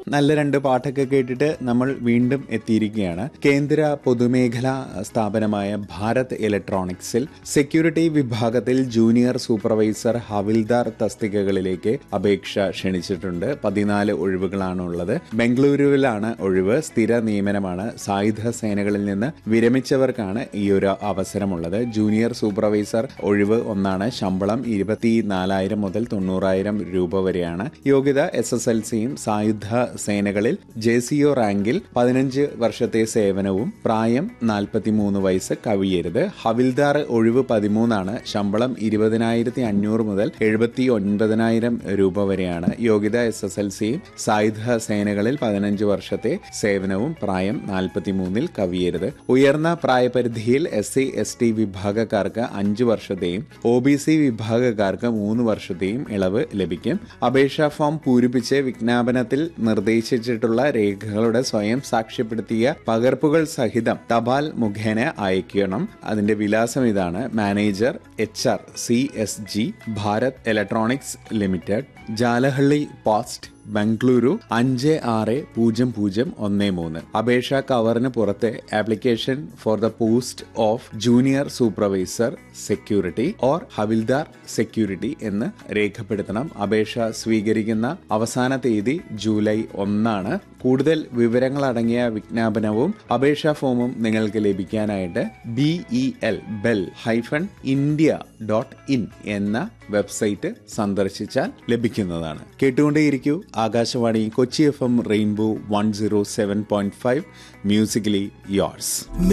നല്ല രണ്ട് പാട്ടൊക്കെ കേട്ടിട്ട് നമ്മൾ വീണ്ടും എത്തിയിരിക്കുകയാണ് കേന്ദ്ര പൊതുമേഖലാ സ്ഥാപനമായ ഭാരത് ഇലക്ട്രോണിക്സിൽ സെക്യൂരിറ്റി വിഭാഗത്തിൽ ജൂനിയർ സൂപ്പർവൈസർ ഹവിൽദാർ തസ്തികകളിലേക്ക് അപേക്ഷ ക്ഷണിച്ചിട്ടുണ്ട് പതിനാല് ഒഴിവുകളാണ് ഉള്ളത് ബംഗളൂരുവിലാണ് ഒഴിവ് സ്ഥിര നിയമനമാണ് സായുധ സേനകളിൽ നിന്ന് വിരമിച്ചവർക്കാണ് ഈ ഒരു അവസരമുള്ളത് ജൂനിയർ സൂപ്പർവൈസർ ഒഴിവ് ഒന്നാണ് ശമ്പളം ഇരുപത്തി നാലായിരം മുതൽ തൊണ്ണൂറായിരം രൂപ വരെയാണ് യോഗ്യത എസ് എസ് എൽ സിയും സായുധ സേനകളിൽ ജെ സി ഒ റാങ്കിൽ പതിനഞ്ച് വർഷത്തെ സേവനവും പ്രായം നാൽപ്പത്തിമൂന്ന് വയസ്സ് കവിയരുത് ഹവിൽദാർ ഒഴിവ് പതിമൂന്നാണ് ശമ്പളം ഇരുപതിനായിരത്തി അഞ്ഞൂറ് മുതൽ എഴുപത്തി ഒൻപതിനായിരം രൂപ വരെയാണ് യോഗ്യത എസ് എസ് എൽ സിയും സായുധ സേനകളിൽ പതിനഞ്ച് വർഷത്തെ സേവനവും പ്രായം നാൽപ്പത്തിമൂന്നിൽ കവിയരുത് ഉയർന്ന പ്രായപരിധിയിൽ എസ് സി എസ് ടി വിഭാഗക്കാർക്ക് അഞ്ച് വർഷത്തെയും ഒ ബി സി വിഭാഗക്കാർക്ക് മൂന്ന് വർഷത്തെയും ഇളവ് ലഭിക്കും അപേക്ഷാ ഫോം പൂരിപ്പിച്ച് വിജ്ഞാപനത്തിൽ നിർദ്ദേശിച്ചിട്ടുള്ള രേഖകളുടെ സ്വയം സാക്ഷ്യപ്പെടുത്തിയ പകർപ്പുകൾ സഹിതം തപാൽ മുഖേന അയക്കണം അതിന്റെ വിലാസം ഇതാണ് manager H R C S G Bharat electronics limited Jalahalli post Bengaluru അഞ്ച് ആറ് പൂജ്യം പൂജ്യം ഒന്ന് മൂന്ന് അപേക്ഷാ കവറിന് പുറത്തെ application for the post of junior supervisor security or havildar security എന്ന് രേഖപ്പെടുത്തണം അപേക്ഷ സ്വീകരിക്കുന്ന അവസാന തീയതി ജൂലൈ ഒന്നാണ് കൂടുതൽ വിവരങ്ങൾ അടങ്ങിയ വിജ്ഞാപനവും അപേക്ഷാ ഫോമും നിങ്ങൾക്ക് ലഭിക്കാനായിട്ട് B E L bel hyphen India dot in എന്ന വെബ്സൈറ്റ് സന്ദർശിച്ചാൽ ലഭിക്കുന്നതാണ് കേട്ടുകൊണ്ടേയിരിക്കൂ Akashvani Kochi F M rainbow one zero seven point five musically yours